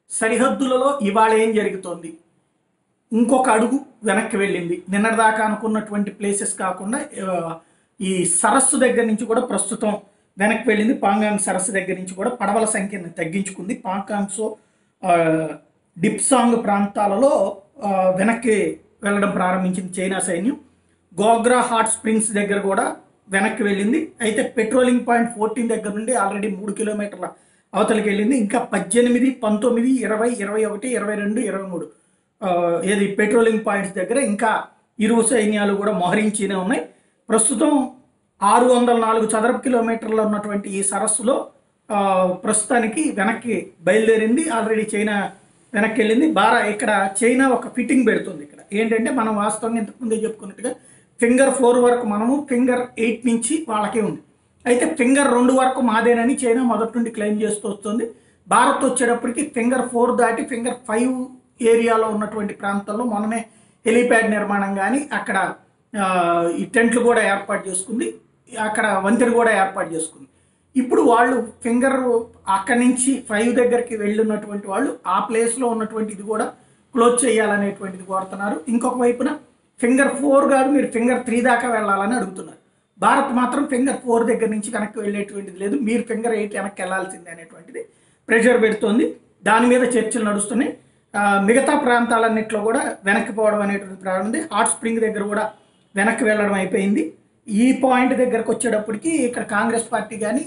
సరిహద్దులలో ఇవాళ ఏం జరుగుతోంది ఇంకొక అడుగు వెనక్కి వెళ్ళింది నిన్నటిదాకా అనుకున్నటువంటి ప్లేసెస్ కాకుండా ఆ, ఈ సరస్సు దగ్గర నుంచి కూడా ప్రస్తుతం వెనక్కి వెళ్ళింది పాంగాంగ్ సరస్సు దగ్గర నుంచి కూడా పడవల సంఖ్యను తగ్గించుకుంది పాంగాంగ్సో ఆ, డిప్సాంగ్ ప్రాంతాలలో ఆ, వెనక్కి వెళ్ళడం ప్రారంభించింది చైనా సైన్యం గోగ్రా హాట్ స్ప్రింగ్స్ దగ్గర కూడా వెనక్కి వెళ్ళింది అయితే పెట్రోలింగ్ పాయింట్ ఫోర్టీన్ దగ్గర నుండి ఆల్రెడీ మూడు కిలోమీటర్ల అవతలికి వెళ్ళింది ఇంకా పద్దెనిమిది పంతొమ్మిది ఇరవై ఇరవై ఒకటి ఇరవై రెండు ఇరవై మూడు ఆ, ఏది పెట్రోలింగ్ పాయింట్స్ దగ్గర ఇంకా ఇరు సైన్యాలు కూడా మోహరించినే ఉన్నాయి ప్రస్తుతం ఆరు వందల నాలుగు చదరపు కిలోమీటర్లు ఉన్నటువంటి ఈ సరస్సులో ఆ, ప్రస్తుతానికి వెనక్కి బయలుదేరింది ఆల్రెడీ చైనా వెనక్కి వెళ్ళింది బారా ఇక్కడ చైనా ఒక ఫిట్టింగ్ పెడుతుంది ఇక్కడ ఏంటంటే మనం వాస్తవంగా ఇంతకుముందే చెప్పుకున్నట్టుగా ఫింగర్ ఫోర్ వరకు మనము ఫింగర్ ఎయిట్ నుంచి వాళ్ళకే ఉంది అయితే ఫింగర్ రెండు వరకు మాదేనని చైనా మొదటి నుండి క్లెయిమ్ చేస్తూ వస్తుంది భారత్ వచ్చేటప్పటికి ఫింగర్ ఫోర్ దాటి ఫింగర్ ఫైవ్ ఏరియాలో ఉన్నటువంటి ప్రాంతాల్లో మొన్ననే హెలీప్యాడ్ నిర్మాణం కానీ అక్కడ ఆ, ఈ టెంట్లు కూడా ఏర్పాటు చేసుకుంది అక్కడ వంతెన కూడా ఏర్పాటు చేసుకుంది ఇప్పుడు వాళ్ళు ఫింగర్ అక్కడి నుంచి ఫైవ్ దగ్గరికి వెళ్ళినటువంటి వాళ్ళు ఆ ప్లేస్లో ఉన్నటువంటి ఇది కూడా క్లోజ్ చేయాలనేటువంటిది కోరుతున్నారు ఇంకొక వైపున ఫింగర్ ఫోర్ కాదు మీరు ఫింగర్ త్రీ దాకా వెళ్ళాలని అడుగుతున్నారు భారత్ మాత్రం ఫింగర్ ఫోర్ దగ్గర నుంచి వెనక్కి వెళ్ళేటువంటిది లేదు మీరు ఫింగర్ ఎయిట్ వెనక్కి వెళ్ళాల్సిందే అనేటువంటిది ప్రెషర్ పెడుతోంది దాని మీద చర్చలు నడుస్తున్నాయి ఆ, మిగతా ప్రాంతాలన్నింటిలో కూడా వెనక్కి పోవడం అనేటువంటి ప్రారంభం హాట్ స్ప్రింగ్ దగ్గర కూడా వెనక్కి వెళ్ళడం అయిపోయింది ఈ పాయింట్ దగ్గరకు వచ్చేటప్పటికి ఇక్కడ కాంగ్రెస్ పార్టీ కానీ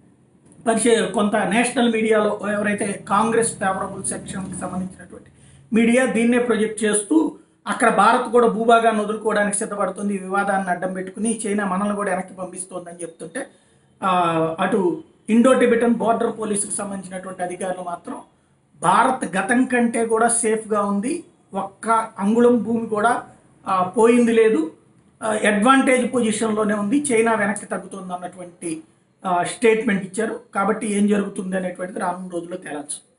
పరిచయ కొంత నేషనల్ మీడియాలో ఎవరైతే కాంగ్రెస్ ఫేవరబుల్ సెక్షన్కి సంబంధించినటువంటి మీడియా దీన్నే ప్రొజెక్ట్ చేస్తూ అక్కడ భారత్ కూడా భూభాగాన్ని వదులుకోవడానికి సిద్ధపడుతుంది ఈ వివాదాన్ని అడ్డం పెట్టుకుని చైనా మనల్ని కూడా వెనక్కి పంపిస్తోందని చెప్తుంటే ఆ, అటు ఇండో టిబెటన్ బార్డర్ పోలీసుకి సంబంధించినటువంటి అధికారులు మాత్రం భారత్ గతం కంటే కూడా సేఫ్గా ఉంది ఒక్క అంగుళం భూమి కూడా ఆ, పోయింది లేదు అడ్వాంటేజ్ పొజిషన్లోనే ఉంది చైనా వెనక్కి తగ్గుతుంది అన్నటువంటి స్టేట్మెంట్ ఇచ్చారు కాబట్టి ఏం జరుగుతుంది అనేటువంటిది రానున్న రోజుల్లో తేలచ్చు